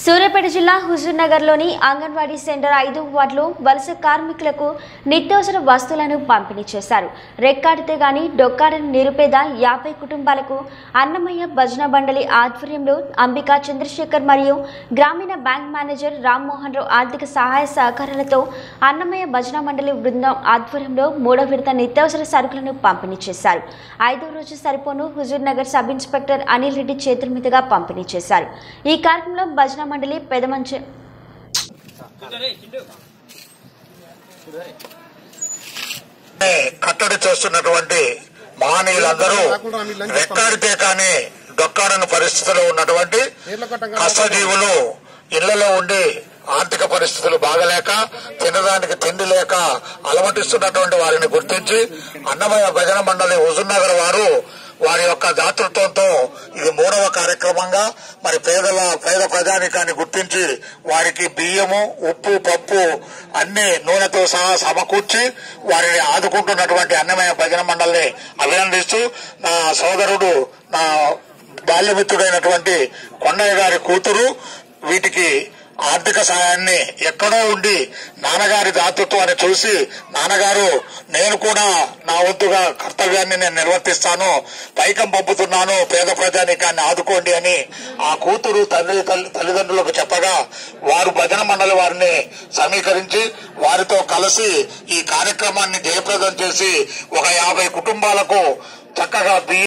సూర్యాపేట జిల్లా హుజూర్నగర్లోని అంగన్వాడీ సెంటర్ ఐదు వార్డులో వలస కార్మికులకు నిత్యావసర వస్తువులను పంపిణీ చేశారు రెక్కాడితే గాని డొక్కాడని నిరుపేద యాభై కుటుంబాలకు అన్నమయ్య భజన బండలి ఆధ్వర్యంలో అంబికా చంద్రశేఖర్ మరియు గ్రామీణ బ్యాంక్ మేనేజర్ రామ్మోహన్ రావు ఆర్థిక సహాయ సహకారాలతో అన్నమయ్య భజన మండలి బృందం ఆధ్వర్యంలో మూడో విడత నిత్యావసర సరుకులను పంపిణీ చేశారు ఐదో రోజు సరిపోను హుజూర్ నగర్ సబ్ ఇన్స్పెక్టర్ అనిల్ రెడ్డి చేతుల మీదుగా పంపిణీ చేశారు ఈ కార్యక్రమంలో భజన మండలి పెదమంచి కట్టడి చేస్తున్నటువంటి మహనీయులందరూ రెక్కాడితే కానీ డొక్కాడని పరిస్థితిలో ఉన్నటువంటి కష్టజీవులు ఇళ్లలో ఉండి ఆర్థిక పరిస్థితులు బాగలేక తినడానికి తిండి లేక అలమటిస్తున్నటువంటి వారిని గుర్తించి అన్నమయ్య భజన మండలి హుజుర్నగర్ వారు వారి యొక్క దాతృత్వంతో ఇది మూడవ కార్యక్రమంగా మరి పేదల పేద ప్రజానికాన్ని గుర్తించి వారికి బియ్యము ఉప్పు పప్పు అన్ని నూనెతో సహా సమకూర్చి వారిని ఆదుకుంటున్నటువంటి అన్నమయ్య భజన మండలిని అభినందిస్తూ నా సోదరుడు నా బాల్యమిత్రుడైనటువంటి కొండయ్య గారి కూతురు వీటికి ఆర్థిక సహాయాన్ని ఎక్కడో ఉండి నాన్నగారి దాతృత్వాన్ని చూసి నాన్నగారు నేను కూడా నా వంతుగా కర్తవ్యాన్ని నేను నిర్వర్తిస్తాను పైకం పంపుతున్నాను పేద ప్రజానీకాన్ని ఆదుకోండి అని ఆ కూతురు తల్లి తల్లి- తల్లిదండ్రులకు చెప్పగా వారు భజన మండలి వారిని సమీకరించి వారితో కలిసి ఈ కార్యక్రమాన్ని జయప్రదం చేసి ఒక యాభై కుటుంబాలకు చక్కగా బియ్యం